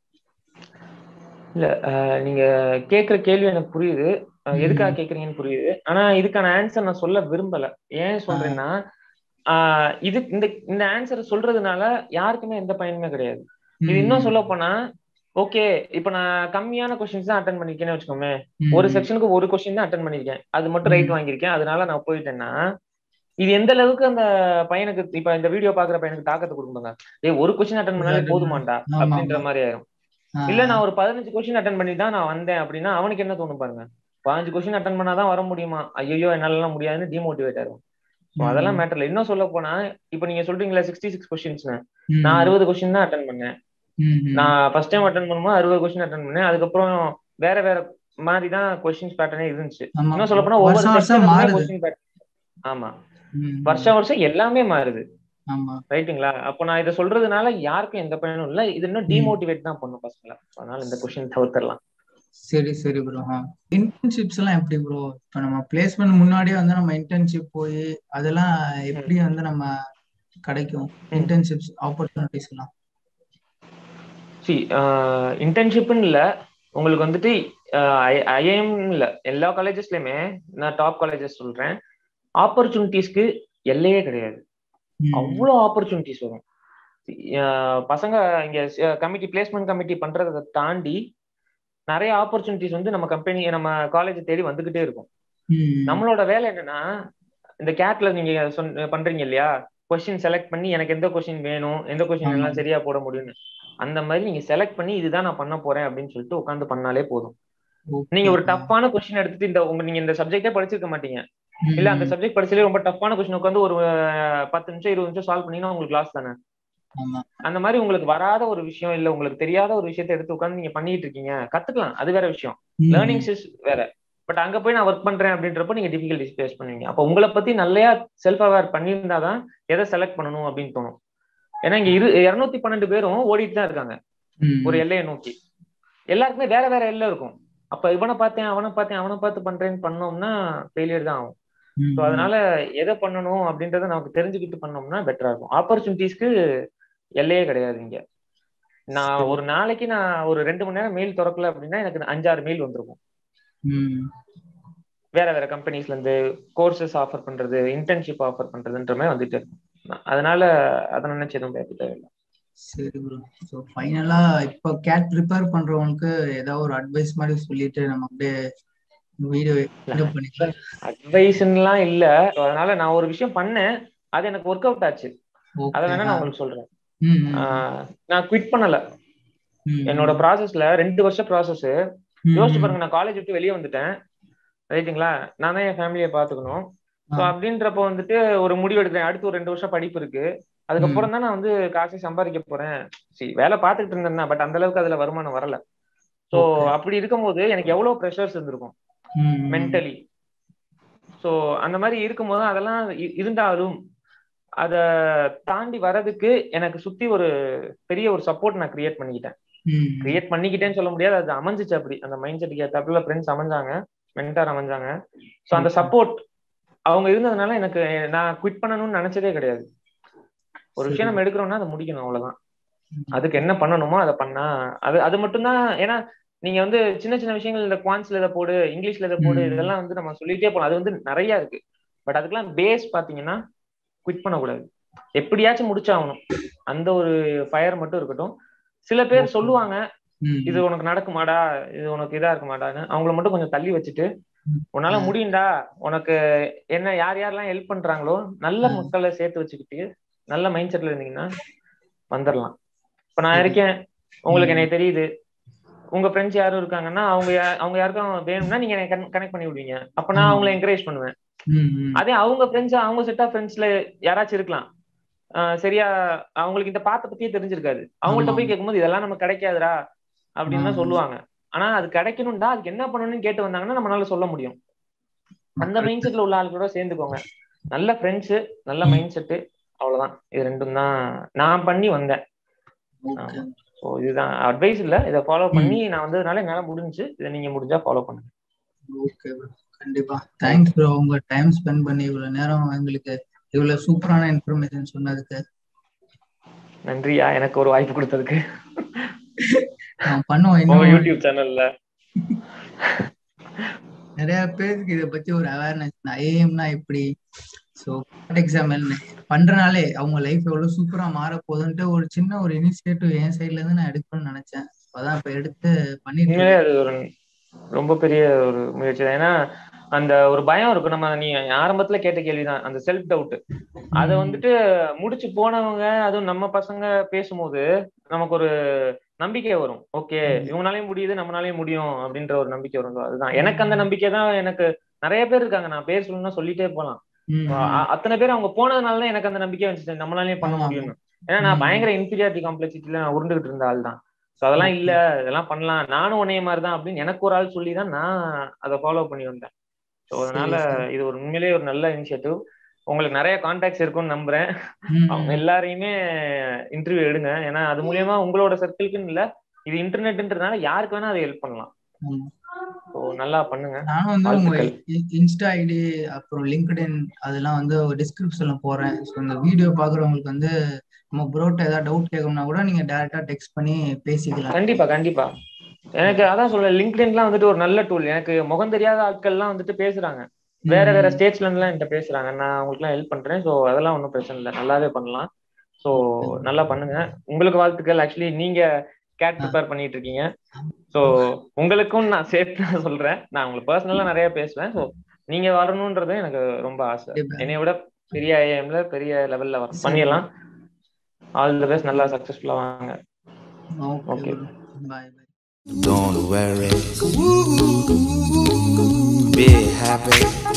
இல்ல அஹ், நீங்க கேக்குற கேள்வி எனக்கு புரியுது அஹ், ம். எதுக்காக கேக்குறீங்கன்னு புரியுது ஆனா இதுக்கான ஆன்சர் நான் சொல்ல விரும்பல ஏன் சொல்றேன்னா ஆஹ், இது இந்த இந்த ஆன்சர் சொல்றதுனால யாருக்குமே எந்த பயனுமே கிடையாது இது இன்னும் சொல்ல போனா ஓகே இப்ப நான் கம்மியான கொஸ்டின்ஸ் தான் அட்டன் பண்ணிருக்கேன்னு வச்சுக்கோமே ம். ஒரு செக்ஷனுக்கு ஒரு கொஸ்டின் தான் அட்டன் பண்ணிருக்கேன் அது மட்டும் ரைட் ம். வாங்கியிருக்கேன் அதனால நான் போயிட்டேன்னா இது எந்த அளவுக்கு அந்த பையனுக்கு இப்ப இந்த வீடியோ பாக்குற பையனுக்கு தாக்கத்தை கொடுக்குங்க ஏய் ஒரு கொஸ்டின் அட்டன் பண்ணாலே அட்டன் போதுமாண்டா ஆமா, அப்படின்ற ஆமா. மாதிரி ஆயிரும் ஆஹ் இல்ல நான் ஒரு பதினஞ்சு கொஸ்டின் அட்டன் பண்ணி தான் நான் வந்தேன் அப்படின்னா அவனுக்கு என்ன தோணும் பாருங்க பதினஞ்சு கொஸ்டின் அட்டன் பண்ணாதான் வர முடியுமா ஐயோ என்னால முடியாதுன்னு டிமோட்டிவேட் ஆயிரும் So ம். அதெல்லாம் மேட்டர்ல இன்னும் சொல்ல போனா இப்ப நீங்க சொல்றீங்களா சிக்ஸ்டி சிக்ஸ் கொஸ்டின்ஸ் ம். நான் அறுபது கொஸ்டின் தான் அட்டன் பண்ணேன் ம், ம். நான் ஃபர்ஸ்ட் டைம் அட்டன் பண்ணும்போது அறுபது கொஸ்டின் அட்டன் பண்ணேன் அதுக்கப்புறம் வேற வேற மாதிரி தான் கொஸ்டின்ஸ் பேட்டர்னே இருந்துச்சு ஆமா. இன்னும் சொல்ல போனா ஒவ்வொரு வருஷம் வருஷம் செக்ஷனுக்குமே மாறுது கொஸ்டின் பேட்டர் ஆமா ம், வருஷம் வருஷம் எல்லாமே மாறுது ஆமா ரைட்டுங்களா அப்போ நான் இதை சொல்றதுனால யாருக்கும் எந்த பயனும் இல்ல இது இன்னும் டிமோட்டிவேட் தான் பண்ணும் பசங்களை அதனால இந்த கொஸ்டின் தவிர்த்திடலாம் சரி சரி ப்ரோ இன்டர்ன்ஷிப்ஸ் எல்லாம் எப்படி ப்ரோ இப்போ நம்ம பிளேஸ்மெண்ட் முன்னாடியே வந்து நம்ம இன்டர்ன்ஷிப் போய் அதெல்லாம் எப்படி வந்து நம்ம கிடைக்கும் இன்டர்ன்ஷிப்ஸ் ஆப்பர்ச்சுனிட்டிஸ் எல்லாம் சி இன்டர்ன்ஷிப்னு இல்ல உங்களுக்கு வந்துட்டு ஐஏஎம் இல்ல எல்லா காலேஜஸ்லயுமே நான் டாப் காலேஜஸ் சொல்றேன் ஆப்பர்ச்சுனிட்டிஸ்க்கு எல்லையே கிடையாது ம். அவ்வளோ ஆப்பர்ச்சுனிட்டிஸ் வரும் அஹ் பசங்க இங்க கமிட்டி பிளேஸ்மெண்ட் கமிட்டி பண்றதை தாண்டி நிறைய ஆப்பர்ச்சுனிட்டிஸ் வந்து நம்ம கம்பெனி நம்ம காலேஜ் தேடி வந்துகிட்டே இருக்கும் ம். நம்மளோட வேலை என்னன்னா இந்த கேட்ல நீங்க சொன்ன பண்றீங்க இல்லையா கொஸ்டின் செலக்ட் பண்ணி எனக்கு எந்த கொஸ்டின் வேணும் எந்த கொஸ்டின் ஆமா. எல்லாம் சரியா போட முடியும்னு அந்த மாதிரி நீங்க செலக்ட் பண்ணி இதுதான் நான் பண்ண போறேன் அப்படின்னு சொல்லிட்டு உட்காந்து பண்ணாலே போதும் Okay. நீங்க ஒரு டஃப்பான கொஸ்டின் எடுத்துட்டு இந்த உங்க நீங்க இந்த சப்ஜெக்டே படிச்சிருக்க மாட்டீங்க ம். இல்ல அந்த சப்ஜெக்ட் படிச்சாலே ரொம்ப டஃப்பான கொஸ்டின் உட்காந்து ஒரு அஹ், பத்து நிமிஷம் இருபது நிமிஷம் சால்வ் பண்ணீங்கன்னா உங்களுக்கு லாஸ் தானே ஆமா அந்த மாதிரி உங்களுக்கு வராத ஒரு விஷயம் இல்ல உங்களுக்கு தெரியாத ஒரு விஷயத்தை எடுத்து உட்காந்து நீங்க பண்ணிட்டு இருக்கீங்க கத்துக்கலாம் அது வேற விஷயம் ம். லேர்னிங்ஸ் இஸ் வேற பட் அங்க போய் நான் ஒர்க் பண்றேன் அப்படின்றப்போ நீங்க டிஃபிகல்டிஸ் ஃபேஸ் பண்ணுவீங்க அப்போ உங்களை பத்தி நல்லையா செல்ஃப் அவேர் பண்ணியிருந்தாதான் எதை செலக்ட் பண்ணணும் அப்படின்னு தோணும் ஏன்னா இங்க இரு இருநூத்தி பன்னெண்டு பேரும் ஓடிட்டு தான் இருக்காங்க ம். ஒரு எல்லையை நோக்கி எல்லாருக்குமே வேற வேற எல்லை இருக்கும் அப்ப இவனை பார்த்தேன் அவனை பார்த்தேன் அவனை பார்த்து பண்றேன்னு பண்ணோம்னா ஃபெயிலியர் தான் ஆகும் ம். ஸோ அதனால எதை பண்ணணும் அப்படின்றத நமக்கு தெரிஞ்சுக்கிட்டு பண்ணோம்னா பெட்டரா இருக்கும் ஆப்பர்ச்சுனிட்டிஸ்க்கு எல்லையே கிடையாது இங்க நான் ஒரு நாளைக்கு நான் ஒரு ரெண்டு மணி நேரம் மெயில் திறக்கல அப்படின்னா எனக்கு அஞ்சாறு மெயில் வந்திருக்கும் ம். வேற வேற கம்பெனிஸ்ல இருந்து கோர்சஸ் ஆஃபர் பண்றது இன்டர்ன்ஷிப் ஆஃபர் பண்றதுன்ற மாதிரி வந்துட்டு இருக்கும் அதனால அதை நினைச்சு எதுவும் பேச தேவையில்லை சரி ப்ரோ ஸோ ஃபைனலா இப்போ கேட் ப்ரிப்பேர் பண்றவங்களுக்கு ஏதாவது ஒரு அட்வைஸ் மாதிரி சொல்லிட்டு நம்ம அப்படியே வீடியோ எடிட் பண்ணிக்கலாம் அட்வைஸ்லாம் இல்ல So அதனால நான் ஒரு விஷயம் பண்ணேன் அது எனக்கு ஒர்க் அவுட் ஆச்சு அதை ஓகே வேணா நான் உங்களுக்கு சொல்றேன் ம் ம். ஆஹ் நான் குவிட் பண்ணல ம். என்னோட ப்ராசஸ்ல ரெண்டு வருஷம் ப்ராசஸ் ம். யோசிச்சு பாருங்க நான் காலேஜ் விட்டு வெளியே வந்துட்டேன் ரைட்டுங்களா நான் தான் என் ஃபேமிலியை பாத்துக்கணும் ஸோ ஆ. அப்படின்றப்ப வந்துட்டு ஒரு முடிவு எடுக்கிறேன் அடுத்து ஒரு ரெண்டு வருஷம் படிப்பு இருக்கு அதுக்கப்புறம் தான் நான் வந்து காசை சம்பாதிக்க போறேன் சரி வேலை பார்த்துக்கிட்டு இருந்தேன் பட் அந்த அளவுக்கு அதுல வருமானம் வரல ஸோ Okay. அப்படி இருக்கும்போது எனக்கு எவ்வளவு ப்ரெஷர்ஸ் இருந்திருக்கும் ம், ம். மென்டலி ஸோ அந்த மாதிரி இருக்கும்போது அதெல்லாம் இ- இருந்தாலும் அத தாண்டி வர்றதுக்கு எனக்கு சுத்தி ஒரு பெரிய ஒரு சப்போர்ட் நான் கிரியேட் பண்ணிக்கிட்டேன் ம். கிரியேட் பண்ணிக்கிட்டேன்னு சொல்ல முடியாது அது அமைஞ்சிச்சு அப்படி அந்த மைண்ட் செட்டுக்கு ஏத்தாப்புல ஃப்ரெண்ட்ஸ் அமைஞ்சாங்க மென்டார் அமைஞ்சாங்க ஸோ அந்த சப்போர்ட் அவங்க இருந்ததுனால எனக்கு நான் குவிட் பண்ணணும்னு நினைச்சதே கிடையாது ஒரு விஷயம் சரி. நம்ம எடுக்கிறோம்னா அதை முடிக்கணும் அவ்வளவுதான் ம். அதுக்கு என்ன பண்ணணுமோ அதை பண்ணா அது அது மட்டும்தான் ஏன்னா நீங்க வந்து சின்ன சின்ன விஷயங்கள் இந்த குவான்ஸ்ல இதை போடு இங்கிலீஷ்ல இதை போடு ம். இதெல்லாம் வந்து நம்ம சொல்லிட்டே போகலாம் அது வந்து நிறைய இருக்கு பட் அதுக்கெல்லாம் பேஸ் பாத்தீங்கன்னா குவிட் பண்ணக்கூடாது எப்படியாச்சும் முடிச்சாகணும் அந்த ஒரு ஃபயர் மட்டும் இருக்கட்டும் சில பேர் Okay. சொல்லுவாங்க ம். இது உனக்கு நடக்குமாடா இது உனக்கு இதா இருக்குமாடான்னு அவங்கள மட்டும் கொஞ்சம் தள்ளி வச்சுட்டு ம். உன்னால ம். முடியும்டா உனக்கு என்ன யார் யாரெல்லாம் ஹெல்ப் பண்றாங்களோ நல்ல ம். மக்களை சேர்த்து வச்சுக்கிட்டு நல்ல மைண்ட் செட்ல இருந்தீங்கன்னா வந்துடலாம் இப்ப நான் சரி. இருக்கேன் உங்களுக்கு ம். எனக்கு தெரியுது உங்க ஃப்ரெண்ட்ஸ் யாரும் இருக்காங்கன்னா அவங்க யா- அவங்க யாருக்கும் வேணும்னா நீங்க எனக்கு கனெக்ட் பண்ணி விடுவீங்க அப்ப நான் ஆமா. அவங்களை என்கரேஜ் பண்ணுவேன் ம், ம். அதே அவங்க ஃப்ரெண்ட்ஸ் அவங்க செட் ஆஃப் ஃப்ரெண்ட்ஸ்ல யாராச்சும் இருக்கலாம் ஆஹ் சரியா அவங்களுக்கு இந்த பாத்த பத்தியே தெரிஞ்சிருக்காது அவங்கள்ட்ட போய் ஆமா. கேட்கும்போது இதெல்லாம் நம்ம கிடைக்காதுடா அப்படின்னு தான் ஆமா. சொல்லுவாங்க ஆனா அது கிடைக்கணும்டா அதுக்கு என்ன பண்ணணும்னு கேட்டு வந்தாங்கன்னா நம்மளால சொல்ல முடியும் அந்த மைண்ட் செட்ல உள்ள ஆளுகளோட சேர்ந்துக்கோங்க நல்ல ஃப்ரெண்ட்ஸ் நல்ல ம். மைண்ட் செட்டு அவ்வளவுதான் இது ரெண்டும் தான் நான் பண்ணி வந்தேன் Okay. ஸோ இதுதான் அட்வைஸ் இல்ல இதை ஃபாலோ பண்ணி நான் வந்ததுனால என்னால முடிஞ்சு இதை நீங்க முடிஞ்சா ஃபாலோ பண்ணுங்க ஓகே ப்ரோ கண்டிப்பா தேங்க்ஸ் ப்ரோ உங்க டைம் ஸ்பெண்ட் பண்ணி இவ்வளவு நேரம் எங்களுக்கு இவ்வளவு சூப்பரான இன்ஃபர்மேஷன் சொன்னதுக்கு நன்றியா எனக்கு ஒரு வாய்ப்பு கொடுத்ததுக்கு நான் பண்ணுவோம் உங்க இன்னும் யூடியூப் சேனல்ல நிறைய பேருக்கு இதை பத்தி ஒரு அவேர்னஸ் ஐஏஎம்னா இப்படி ஸோ எக்ஸாம் பண்றனாலே அவங்க லைஃப் எவ்வளவு சூப்பரா மாற போகுதுன்ட்டு ஒரு சின்ன ஒரு இனிஷியேட்டிவ் என் சைட்ல இருந்து நான் எடுக்கணும்னு நினைச்சேன் அதான் இப்ப எடுத்து பண்ணிட்டு உண்மையிலே இருக்கேன். அது ஒரு ரொம்ப பெரிய ஒரு முயற்சி தான் ஏன்னா அந்த ஒரு பயம் இருக்கும் நம்ம நீ ஆரம்பத்துல கேட்ட கேள்விதான் அந்த செல்ஃப் டவுட் அத ம். வந்துட்டு முடிச்சு போனவங்க அதுவும் நம்ம பசங்க பேசும்போது நமக்கு ஒரு நம்பிக்கை வரும் ஓகே ம். இவங்களாலையும் முடியுது நம்மளாலையும் முடியும் அப்படின்ற ஒரு நம்பிக்கை வரும் அதுதான் எனக்கு அந்த நம்பிக்கை தான் எனக்கு நிறைய பேர் இருக்காங்க நான் பேர் சொல்லணும்னா சொல்லிட்டே போலாம் ம், அ- அத்தனை பேர் அவங்க போனதுனால தான் எனக்கு அந்த நம்பிக்கை வந்துச்சு நம்மளாலையும் பண்ண ஆமா. முடியும்னு ஏன்னா நான் ம். பயங்கர இன்ஃபீரியாரிட்டி காம்ப்ளெக்சிட்டில நான் உருண்டுகிட்டு இருந்த ஆள் தான் ஸோ அதெல்லாம் இல்ல இதெல்லாம் பண்ணலாம் நானும் உன்னைய மாதிரி தான் அப்படின்னு எனக்கு ஒரு ஆள் சொல்லி தான் நான் அதை ஃபாலோ பண்ணி வந்தேன் ஸோ அதனால சரி, சரி. இது ஒரு உண்மையிலேயே ஒரு நல்ல இனிஷியேட்டிவ் உங்களுக்கு நிறைய கான்டாக்ட்ஸ் இருக்கும்னு நம்புறேன் ம், அவங்க ம். எல்லாரையுமே இன்டர்வியூ எடுங்க ஏன்னா அது மூலியமா உங்களோட சர்க்கிள்க்குன்னு இல்ல இது இன்டர்நெட்ன்றதுனால யாருக்கு வேணா அதை ஹெல்ப் பண்ணலாம் ஆமா. ஸோ நல்லா பண்ணுங்க நானும் வந்து உங்க வாழ்த்துக்கள். இ- இன்ஸ்டா ஐடி அப்புறம் லிங்க்டின் அதெல்லாம் வந்து டிஸ்கிரிப்ஷன்ல போறேன் ஸோ இந்த வீடியோ பாக்குறவங்களுக்கு வந்து நம்ம ப்ரோட்ட ஏதாவது டவுட் கேட்கணும்னா கூட நீங்க டைரக்டா டெக்ஸ்ட் பண்ணி பேசிக்கலாம் கண்டிப்பா கண்டிப்பா எனக்கு அதான் சொல்ல லிங்க்டின்லாம் வந்துட்டு ஒரு நல்ல டூல் எனக்கு முகம் தெரியாத ஆட்கள்லாம் வந்துட்டு பேசுறாங்க வேற வேற ம், ஸ்டேட்ஸ்ல இருந்துலாம் என்கிட்ட பேசுறாங்க நான் அவங்களுக்குலாம் ஹெல்ப் பண்றேன் ஸோ அதெல்லாம் ஒன்றும் பிரச்சனை இல்லை நல்லாவே பண்ணலாம் ஸோ நல்லா பண்ணுங்க உங்களுக்கு வாழ்த்துக்கள் ஆக்சுவலி நீங்க கேட் ப்ரிப்பேர் பண்ணிட்டு இருக்கீங்க ஸோ உங்களுக்கும் நான் சேர்த்து நான் சொல்றேன் நான் உங்களுக்கு பர்சனலா நிறைய பேசுவேன் ஸோ நீங்க வரணுன்றது எனக்கு ரொம்ப ஆசை கண்டிப்பா. என்னைய விட பெரிய ஐஎம்ல பெரிய லெவல்ல வர பண்ணிடலாம் ஆல் தி பெஸ்ட் நல்லா சக்சஸ்ஃபுல்லா வாங்க okay Okay. Bye bye Don't worry. Be happy.